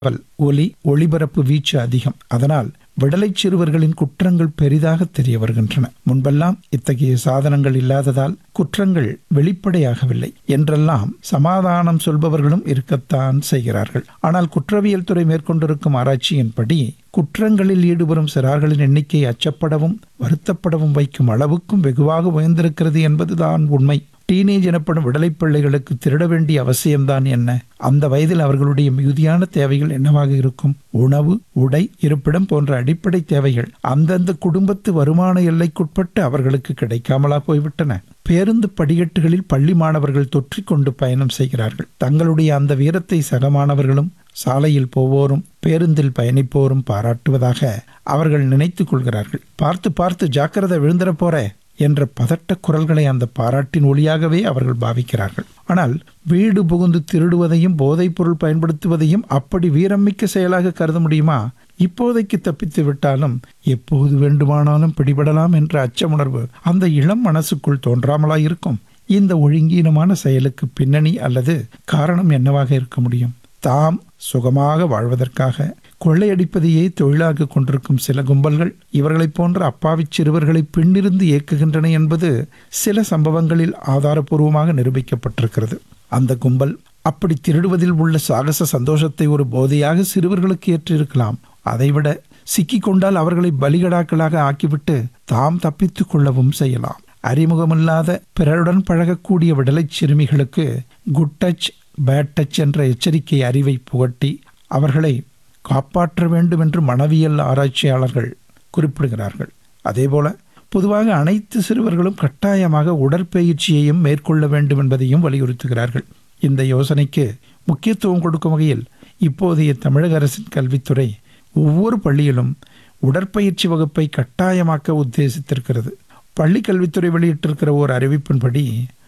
தகவல் ஒலி ஒளிபரப்பு வீச்சு அதிகம் அதனால் விடலைச் சிறுவர்களின் குற்றங்கள் பெரிதாக தெரிய வருகின்றன முன்பெல்லாம் இத்தகைய சாதனங்கள் இல்லாததால் குற்றங்கள் வெளிப்படையாகவில்லை என்றெல்லாம் சமாதானம் சொல்பவர்களும் இருக்கத்தான் செய்கிறார்கள் ஆனால் குற்றவியல் துறை மேற்கொண்டிருக்கும் ஆராய்ச்சியின்படி குற்றங்களில் ஈடுபடும் சிறார்களின் எண்ணிக்கை அச்சப்படவும் வருத்தப்படவும் வைக்கும் அளவுக்கும் வெகுவாக உயர்ந்திருக்கிறது என்பதுதான் உண்மை டீனேஜ் எனப்படும் விடலைப் பிள்ளைகளுக்கு திருட வேண்டிய அவசியம்தான் என்ன அந்த வயதில் அவர்களுடைய மிகுதியான தேவைகள் என்னவாக இருக்கும் உணவு உடை இருப்பிடம் போன்ற அடிப்படை தேவைகள் அந்தந்த குடும்பத்து வருமான எல்லைக்குட்பட்டு அவர்களுக்கு கிடைக்காமலா போய்விட்டன பேருந்து படிக்கட்டுகளில் பள்ளி மாணவர்கள் தொற்றிக்கொண்டு பயணம் செய்கிறார்கள் தங்களுடைய அந்த வீரத்தை சக மாணவர்களும் சாலையில் போவோரும் பேருந்தில் பயணிப்போரும் பாராட்டுவதாக அவர்கள் நினைத்துக் கொள்கிறார்கள் பார்த்து பார்த்து ஜாக்கிரதை விழுந்துற போற என்ற பதட்ட குரல்களை அந்த பாராட்டின் ஒளியாகவே அவர்கள் பாவிக்கிறார்கள் ஆனால் வீடு புகுந்து திருடுவதையும் போதைப் பொருள் பயன்படுத்துவதையும் அப்படி வீரமிக்க செயலாக கருத முடியுமா இப்போதைக்கு தப்பித்து விட்டாலும் எப்போது வேண்டுமானாலும் பிடிபடலாம் என்ற அச்சமுணர்வு அந்த இளம் மனசுக்குள் தோன்றாமலா இருக்கும் இந்த ஒழுங்கீனமான செயலுக்கு பின்னணி அல்லது காரணம் என்னவாக இருக்க முடியும் தாம் சுகமாக வாழ்வதற்காக கொள்ளையடிப்பதையே தொழிலாக கொண்டிருக்கும் சில கும்பல்கள் இவர்களைப் போன்ற அப்பாவிச் சிறுவர்களை பின்னிருந்து இயக்குகின்றன என்பது சில சம்பவங்களில் ஆதாரபூர்வமாக நிரூபிக்கப்பட்டிருக்கிறது அந்த கும்பல் அப்படி திருடுவதில் உள்ள சாகச சந்தோஷத்தை ஒரு போதையாக சிறுவர்களுக்கு ஏற்றிருக்கலாம் அதைவிட சிக்கிக்கொண்டால் அவர்களை பலிகடாக்களாக ஆக்கிவிட்டு தாம் தப்பித்துக் கொள்ளவும் செய்யலாம் அறிமுகமில்லாத பிறருடன் பழகக்கூடிய விடலைச் சிறுமிகளுக்கு குட் டச் பேட் டச் என்ற எச்சரிக்கை அறிவை புகட்டி அவர்களை காப்பாற்ற வேண்டும் என்று மனவியல் ஆராய்ச்சியாளர்கள் குறிப்பிடுகிறார்கள் அதேபோல பொதுவாக அனைத்து சிறுவர்களும் கட்டாயமாக உடற்பயிற்சியையும் மேற்கொள்ள வேண்டும் என்பதையும் வலியுறுத்துகிறார்கள் இந்த யோசனைக்கு முக்கியத்துவம் கொடுக்கும் வகையில் இப்போதைய தமிழக அரசின் கல்வித்துறை ஒவ்வொரு பள்ளியிலும் உடற்பயிற்சி வகுப்பை கட்டாயமாக்க உத்தேசித்திருக்கிறது பள்ளி கல்வித்துறை வெளியிட்டிருக்கிற ஓர் அறிவிப்பின்படி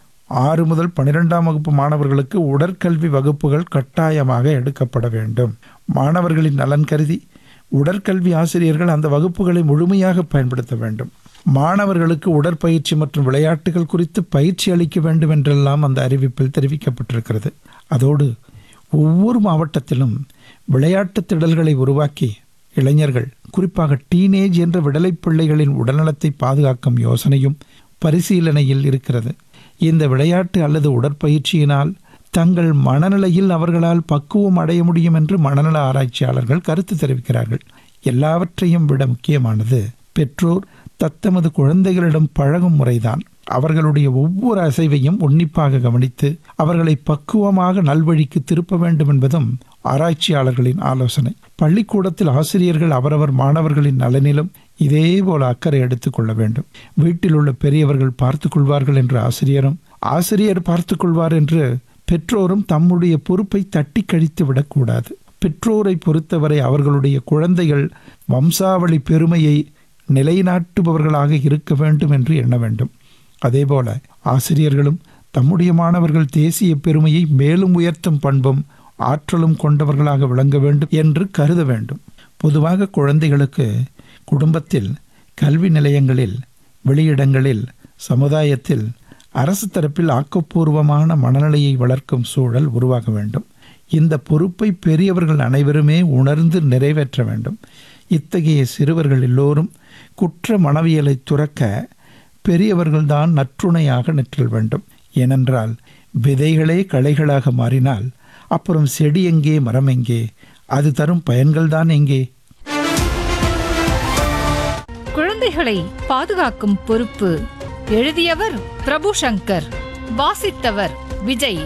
ஆறு முதல் பன்னிரெண்டாம் வகுப்பு மாணவர்களுக்கு உடற்கல்வி வகுப்புகள் கட்டாயமாக எடுக்கப்பட வேண்டும் மாணவர்களின் நலன் கருதி உடற்கல்வி ஆசிரியர்கள் அந்த வகுப்புகளை முழுமையாக பயன்படுத்த வேண்டும் மாணவர்களுக்கு உடற்பயிற்சி மற்றும் விளையாட்டுகள் குறித்து பயிற்சி அளிக்க வேண்டும் என்றெல்லாம் அந்த அறிவிப்பில் தெரிவிக்கப்பட்டிருக்கிறது அதோடு ஒவ்வொரு மாவட்டத்திலும் விளையாட்டு திடல்களை உருவாக்கி இளைஞர்கள் குறிப்பாக டீனேஜ் என்ற விடலைப் பிள்ளைகளின் உடல்நலத்தை பாதுகாக்கும் யோசனையும் பரிசீலனையில் இருக்கிறது இந்த விளையாட்டு அல்லது உடற்பயிற்சியினால் தங்கள் மனநிலையில் அவர்களால் பக்குவம் அடைய முடியும் என்று மனநல ஆராய்ச்சியாளர்கள் கருத்து தெரிவிக்கிறார்கள் எல்லாவற்றையும் விட முக்கியமானது பெற்றோர் தத்தமது குழந்தைகளிடம் பழகும் முறைதான் அவர்களுடைய ஒவ்வொரு அசைவையும் உன்னிப்பாக கவனித்து அவர்களை பக்குவமாக நல்வழிக்கு திருப்ப வேண்டும் என்பதும் ஆராய்ச்சியாளர்களின் ஆலோசனை பள்ளிக்கூடத்தில் ஆசிரியர்கள் அவரவர் மாணவர்களின் நலனிலும் இதே போல அக்கறை எடுத்துக் கொள்ள வேண்டும் வீட்டில் உள்ள பெரியவர்கள் பார்த்துக் கொள்வார்கள் என்று ஆசிரியரும் ஆசிரியர் பார்த்துக் கொள்வார் என்று பெற்றோரும் தம்முடைய பொறுப்பை தட்டி கழித்து விடக்கூடாது பெற்றோரை பொறுத்தவரை அவர்களுடைய குழந்தைகள் வம்சாவளி பெருமையை நிலைநாட்டுபவர்களாக இருக்க வேண்டும் என்று எண்ண வேண்டும் அதேபோல ஆசிரியர்களும் தம்முடைய மாணவர்கள் தேசிய பெருமையை மேலும் உயர்த்தும் பண்பும் ஆற்றலும் கொண்டவர்களாக விளங்க வேண்டும் என்று கருத வேண்டும் பொதுவாக குழந்தைகளுக்கு குடும்பத்தில் கல்வி நிலையங்களில் வெளியிடங்களில் சமுதாயத்தில் அரசு தரப்பில் ஆக்கப்பூர்வமான மனநிலையை வளர்க்கும் சூழல் உருவாக வேண்டும் இந்த பொறுப்பை பெரியவர்கள் அனைவருமே உணர்ந்து நிறைவேற்ற வேண்டும் இத்தகைய சிறுவர்கள் எல்லோரும் குற்ற மனவியலை துறக்க பெரியவர்கள்தான் நற்றுணையாக நிற்றல் வேண்டும் ஏனென்றால் விதைகளே களைகளாக மாறினால் அப்புறம் செடி எங்கே மரம் எங்கே அது தரும் பயன்கள்தான் எங்கே குழந்தைகளை பாதுகாக்கும் பொறுப்பு எழுதியவர் பிரபு சங்கர் வாசித்தவர் விஜய்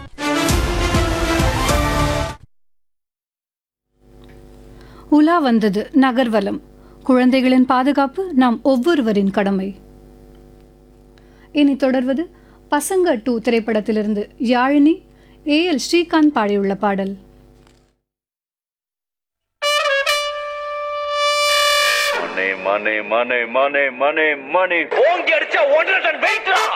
உலா வந்தது நகர்வலம் குழந்தைகளின் பாதுகாப்பு நாம் ஒவ்வொருவரின் கடமை இனி தொடர்வது பசங்க டூ திரைப்படத்திலிருந்து யாழினி ஏ எல் ஸ்ரீகாந்த் பாடியுள்ள பாடல் மணி மணி மணி மணி மணி மணி ஓங்கி அடிச்சா ஒன்றரை டன் வெயிட்ரா